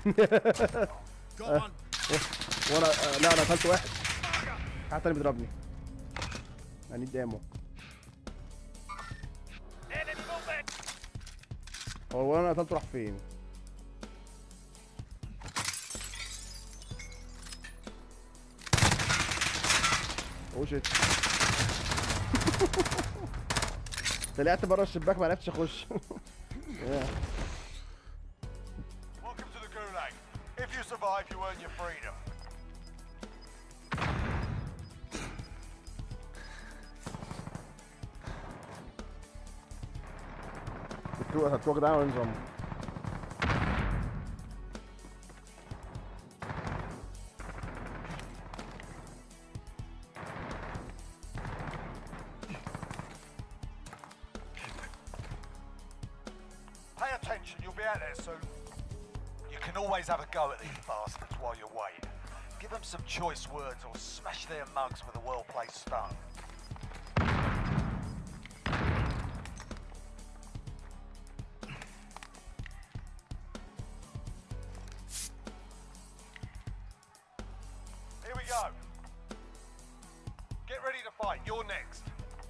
Got one. وانا آه، لا انا قتلت واحد واحد تاني بيضربني انا نيد امو Enemy movement. هو انا قتلته راح فين اوه شيت طلعت بره الشباك ما عرفتش اخش Yeah. Welcome to the Gulag. If you survive, you earn your freedom. هتروح هتروح ده ونظام Pay attention, you'll be out there soon. You can always have a go at these bastards while you're waiting. Give them some choice words or smash their mugs with a well-placed stone. Here we go. Get ready to fight. You're next.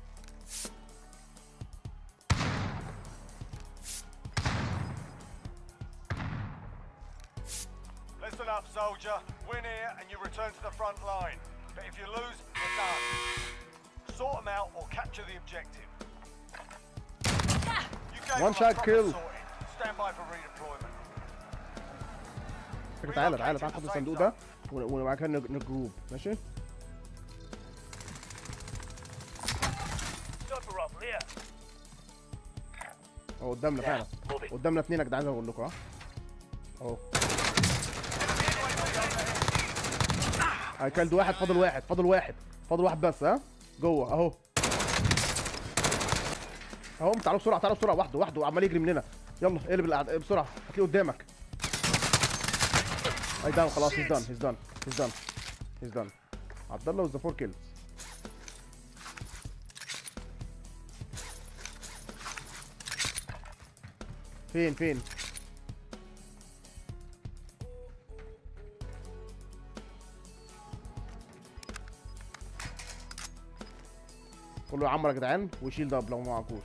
Listen up, soldier. Win here and you return to the front line. But if you lose, you're done. Sort them out or capture the objective. You gave One them a shot proper kill. sorting. Stand by for redeployment. فكرة تعالى تعالى تعالى خد الصندوق ده ون- وبعد كده نج- نجروب ماشي Sniper rifle here. هو قدامنا فعلا moving. قدامنا اتنين يا جدعان زي ما بقول لكم ها اهو هيكلد واحد فاضل واحد فاضل واحد فاضل واحد بس ها جوه اهو اهو تعالوا بسرعه تعالوا بسرعه واحده واحده عمال يجري مننا يلا اقلب الأعد- بسرعه هتلاقيه قدامك اي داون خلاص هيز دان هيز دان هيز دان هيز دان عبد الله وذ فور كيلز فين فين كله يعمر يا جدعان ويشيل دب لو ما معكوش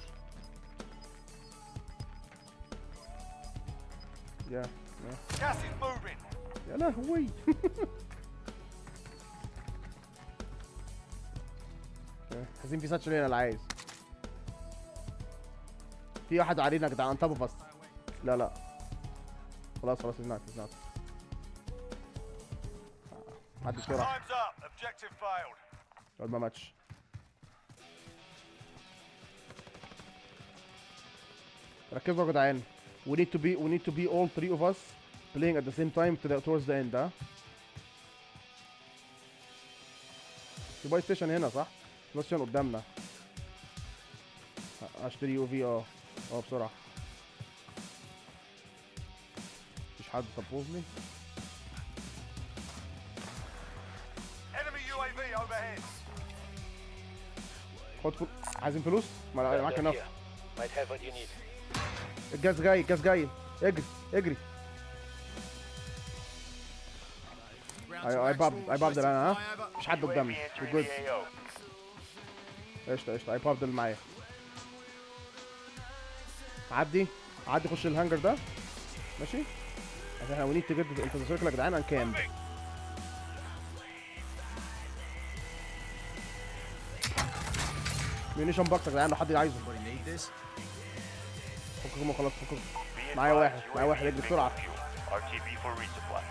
يا يا Gas is moving. يا لهوي حاسين في ساتشن هنا اللي عايز في واحد علينا يا جدعان طب بس لا لا خلاص خلاص هناك هناك عدي بسرعه Time's up. Objective failed. الواد ما ماتش ركزوا يا جدعان we need to be we need to be all three of us playing at the same time to the, towards the end ها في باي ستيشن هنا صح؟ باي ستيشن قدامنا ه- هشتري يو في اه اه بسرعة مفيش حد سبوز لي Enemy UAV overhead. خد فل... عايزين فلوس؟ ما لا- معاك They're enough here. Might have what you need. الجاز جاي الجاز جاي اجري اجري ايوه اي باب اي باب ده انا ها مش حد قدامنا UAV entering جود the AO. قشطه قشطه اي باب ده اللي معايا عدي عدي خش الهانجر ده ماشي عشان احنا ونيد تجد انت سيركل يا جدعان ان كام ميونيشن باكس يا جدعان لو حد عايزه فككم خلاص فككم Be معايا advised, واحد معايا UAV واحد اجري entering بسرعه fuel. RTB for resupply.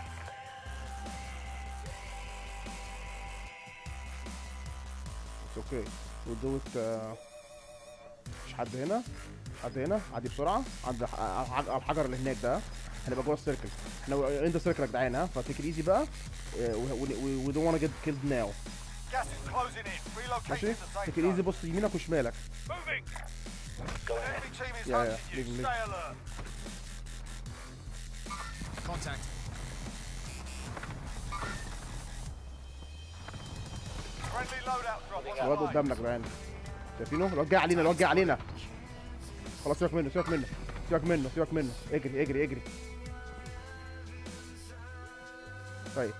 اتس اوكي ودو ات مش حد هنا حد هنا عدي بسرعه عند الح- على الحجر اللي هناك ده هنبقى جوه السيركل احنا ان ذا سيركل يا جدعان ها فتيك ايزي بقى وي دونت wanna get killed now Gas is closing in. Relocating ماشي the safe تيك ايزي zone. بص يمينك وشمالك Moving. Go ahead. Enemy team is Yeah, yeah. hunting you. Leave him, leave Stay alert. Contact. Friendly loadout drop on الواد the way. قدامنا يا جدعان شايفينه الواد جاي علينا الواد جاي علينا خلاص سيبك منه سيبك منه سيبك منه سيبك منه اجري اجري اجري طيب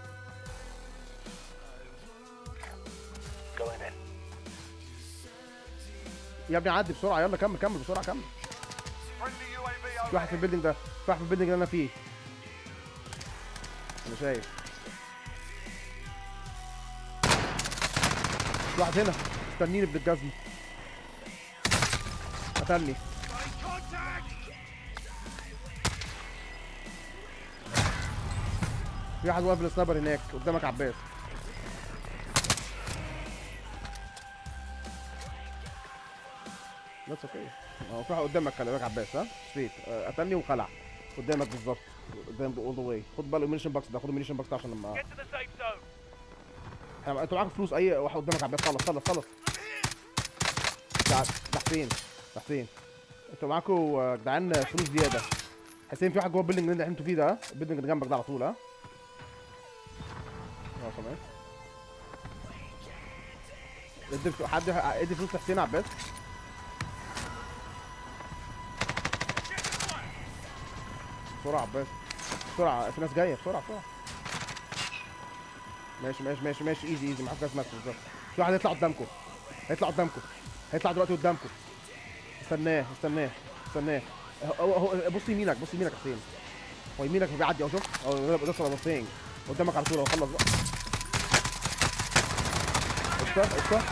Going in. يا ابني عدي بسرعه يلا كمل كمل بسرعه كمل Friendly UAV في واحد في overhead. البيلدينج ده في واحد في البيلدينج اللي انا فيه انا شايف في واحد هنا استنيني ابن الجزم قتلني في واحد واقف بالسنايبر هناك قدامك عباس بس اوكي هو في واحد قدامك خلي بالك عباس ها ستريت آه، قتلني وخلع قدامك بالظبط قدام اول ذا واي خد بالك المينيشن باكس ده خد المينيشن باكس ده عشان لما Get to the safe zone. احنا- انت معاك فلوس اي واحد قدامك عباس خلص خلص خلص ده ده حسين ده حسين انتوا معاكوا آه، جدعان فلوس زياده حسين في واحد جوه البيلدنج اللي انتوا فيه ده ها؟ البيلدنج اللي جنبك ده على طول ها اه تمام ادي فلو- حد ادي فلوس لحسين عباس بسرعه عباس بسرعه في ناس جايه بسرعه بسرعه ماشي ماشي ماشي ماشي ايزي ايزي معاك ناس ماشي بالظبط في واحد هيطلع قدامكم هيطلع قدامكم هيطلع دلوقتي قدامكم استناه استناه استناه هو هو بص يمينك بص يمينك يا حسين هو يمينك بيعدي اهو شوف اهو ده صار بصين قدامك على طول اهو خلص بقى قشطه قشطه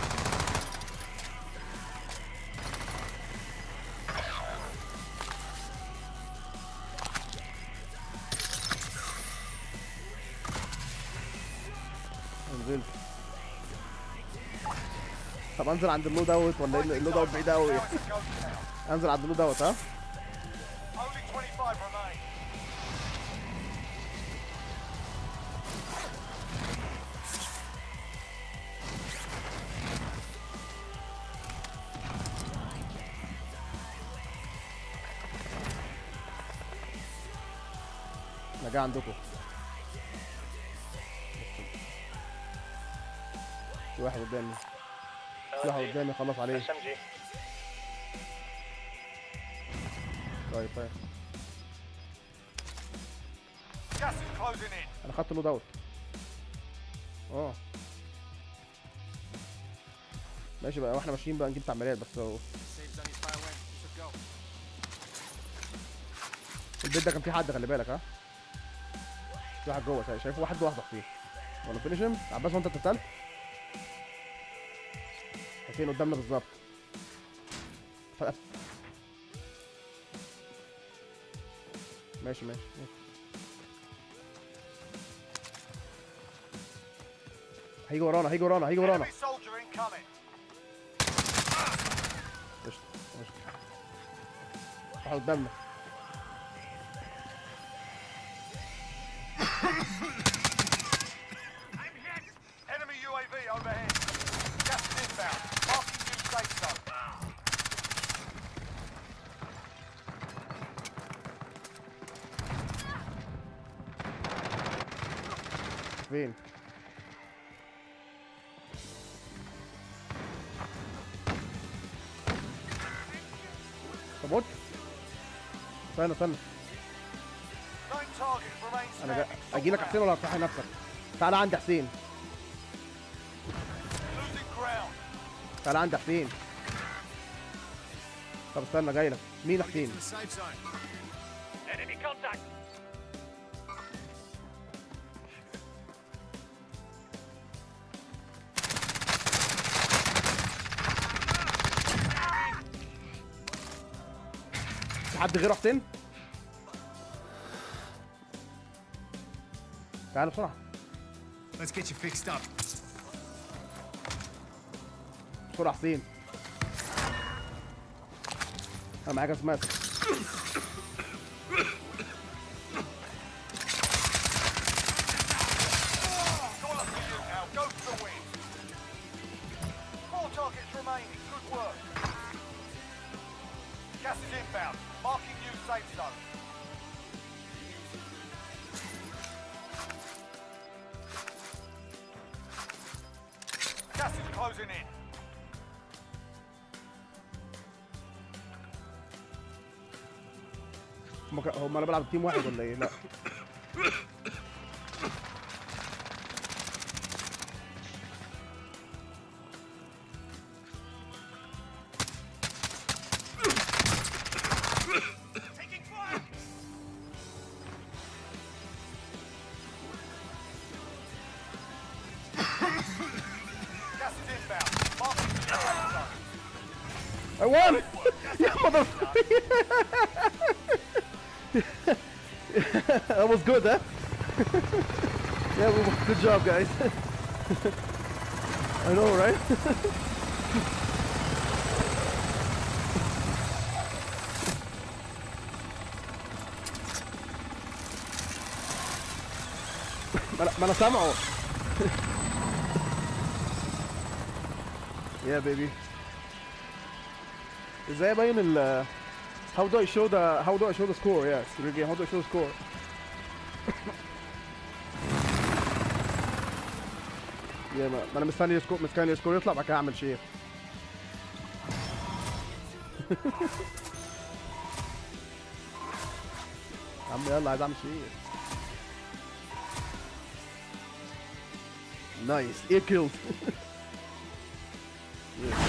نزلت طب انزل عند اللود اوت ولا ايه اللود اوت بعيد قوي Now it's a ghost town. انزل عند اللود اوت ها Only 25 remain. انا جاي عندكم في واحد قدامي في واحد قدامي خلص عليه SMG. طيب طيب Gas is closing in. انا خدت اللود اوت اه ماشي بقى واحنا ماشيين بقى نجيب تعميرات بس هو Safe zone is far away. We should go. البيت ده كان فيه حد خلي بالك ها في واحد جوه شايف- شايف واحد لوحده فيه ولا فينيشم عباس وانت اتقتلت حسين قدامنا بالظبط ف- ماشي ماشي ماشي. هيجي ورانا هيجي ورانا هيجي ورانا Enemy soldier incoming. قشطة قشطة واحد قدامنا Enemy UAV overhead. Gas is inbound. Marking new safe zone. فين طب وات استنى استنى Nine targets remain انا standing. اجي لك حسين ولا هتفتحي نفسك تعالى عندي حسين Losing ground. تعالى عندي حسين طب استنى جاي لك مين Get حسين to the safe zone. Enemy contact. في حد غيره حسين تعالى بسرعه Let's get you fixed up. بسرعه حسين انا معاك اسماك It's all up to you now. Go for the win. Four targets remaining. Good work. Gas is inbound. Marking new safe zone. Gas is closing in. هم ك- هم انا بلعب تيم واحد ولا ايه لا one! yeah, mother. that was good, huh? yeah, we, good job, guys. I know, right? ما انا ما أنا سامعه Yeah, baby. ازاي ابين ال How do I show the How do I show the score? Yes, your game. How do I show the score? yeah, ما ما انا مستني السكور مستني السكور يطلع بعد كده اعمل شير. يا عم يلا عايز اعمل شير. Nice. Eight kills. yeah.